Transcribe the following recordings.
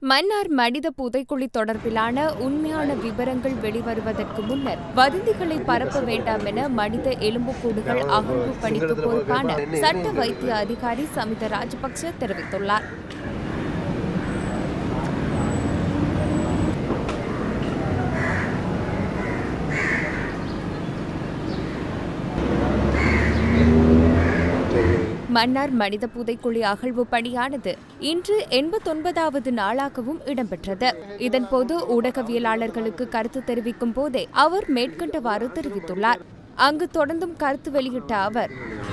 மன்னார் மனித புதைக்குழி தொடர்பிலான உண்மையான விவரங்கள் வெளிவருவதற்கு முன்னர் வதந்திகளை பரப்ப வேண்டாம் என மனித எலும்புக்கூடுகள் அகழ்வு பணிக்கு பொறுப்பான சட்ட வைத்திய அதிகாரி சமித ராஜபக்ச தெரிவித்துள்ளார் மன்னார் மனித புதைக்குழி அகழ்வு பணியானது இன்று எண்பத்தொன்பதாவது நாளாகவும் இடம்பெற்றது இதன்போது ஊடகவியலாளர்களுக்கு கருத்து தெரிவிக்கும் போதே அவர் மேற்கண்டவாறு தெரிவித்துள்ளார் அங்கு தொடர்ந்தும் கருத்து வெளியிட்ட அவர்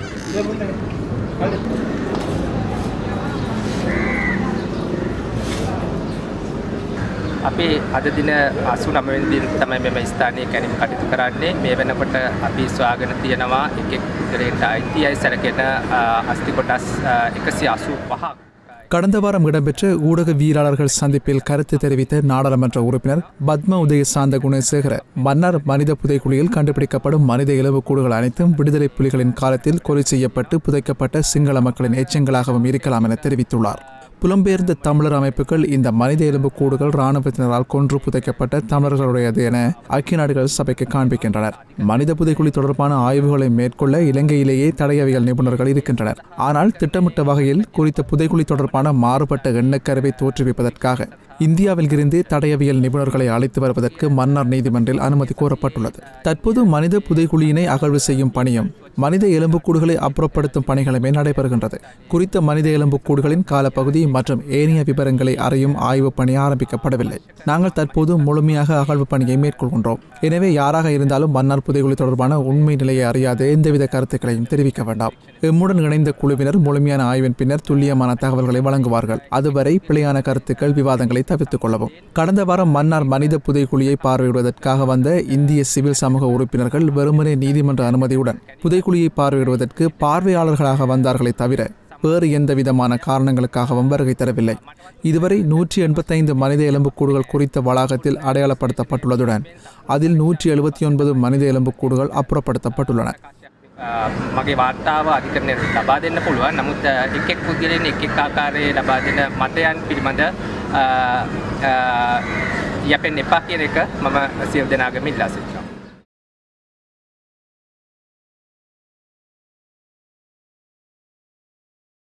අපි අද දින අසු නමවෙන්දින් තමයි මෙම ස්ථානය කැනීම කටයුතු කරන්නේ මේ වෙනකොට අපි ස්වාගෙන තියෙනවා එකෙක් පුද්ගලයන්ට අයිතියයි සැරකෙන අස්ති කොටස් එකසි අසු පහක්. கடந்த வாரம் இடம்பெற்ற ஊடகவியலாளர்கள் சந்திப்பில் கருத்து தெரிவித்த நாடாளுமன்ற உறுப்பினர் பத்ம உதய சாந்த குணசேகர மன்னார் மனித புதைக்குழியில் கண்டுபிடிக்கப்படும் மனித எலும்புக்கூடுகள் அனைத்தும் விடுதலை புலிகளின் காலத்தில் கொலை செய்யப்பட்டு புதைக்கப்பட்ட சிங்கள மக்களின் எச்சங்களாகவும் இருக்கலாம் என தெரிவித்துள்ளார் புலம்பெயர்ந்த தமிழர் அமைப்புகள் இந்த மனித எலும்புக்கூடுகள் இராணுவத்தினரால் கொன்று புதைக்கப்பட்ட தமிழர்களுடையது என ஐக்கிய நாடுகள் சபைக்கு காண்பிக்கின்றனர் மனித புதைக்குழி தொடர்பான ஆய்வுகளை மேற்கொள்ள இலங்கையிலேயே தடயவியல் நிபுணர்கள் இருக்கின்றனர் ஆனால் திட்டமிட்ட வகையில் குறித்த புதைக்குழி தொடர்பான மாறுபட்ட எண்ணக்கருவை தோற்றுவிப்பதற்காக இந்தியாவில் இருந்து தடயவியல் நிபுணர்களை அழைத்து வருவதற்கு மன்னார் நீதிமன்றில் அனுமதி கோரப்பட்டுள்ளது தற்போது மனித புதைக்குழியினை அகழ்வு செய்யும் பணியும் மனித எலும்புக்கூடுகளை அப்புறப்படுத்தும் பணிகளுமே நடைபெறுகின்றது குறித்த மனித எலும்புக்கூடுகளின் காலப்பகுதி மற்றும் ஏனைய விவரங்களை அறியும் ஆய்வுப் பணி ஆரம்பிக்கப்படவில்லை நாங்கள் தற்போது முழுமையாக அகழ்வு பணியை மேற்கொள்கின்றோம் எனவே யாராக இருந்தாலும் மன்னார் புதைகுழி தொடர்பான உண்மை நிலையை அறியாத எந்தவித கருத்துக்களையும் தெரிவிக்க வேண்டாம் எம்முடன் இணைந்த குழுவினர் முழுமையான ஆய்வின் பின்னர் துல்லியமான தகவல்களை வழங்குவார்கள் அதுவரை பிழையான கருத்துக்கள் விவாதங்களை தவிர்த்துக் கொள்ளவும் கடந்த வாரம் மன்னார் மனித புதைக்குழியை பார்வையிடுவதற்காக வந்த இந்திய சிவில் சமூக உறுப்பினர்கள் வெறுமனே நீதிமன்ற அனுமதியுடன் புதைக்குழியை பார்வையிடுவதற்கு பார்வையாளர்களாக வந்தார்களே தவிர வேறு எந்த விதமான காரணங்களுக்காகவும் வருகை தரவில்லை இதுவரை நூற்றி எண்பத்தைந்து மனித எலும்புக்கூடுகள் குறித்த வளாகத்தில் அடையாளப்படுத்தப்பட்டுள்ளதுடன் அதில் நூற்றி எழுபத்தி ஒன்பது மனித எலும்புக்கூடுகள் அப்புறப்படுத்தப்பட்டுள்ளன මගේ වාර්තාව අධිකරණයට ලබා දෙන්න පුළුවන් නමුත් එකෙක් පුද්ගලයන් එක් එක් ආකාරයේ ලබා දෙන මතයන් පිළිබඳ යැපෙන් එපා කියන එක මම සියලු දෙනාගම ඉල්ලා සිටිනවා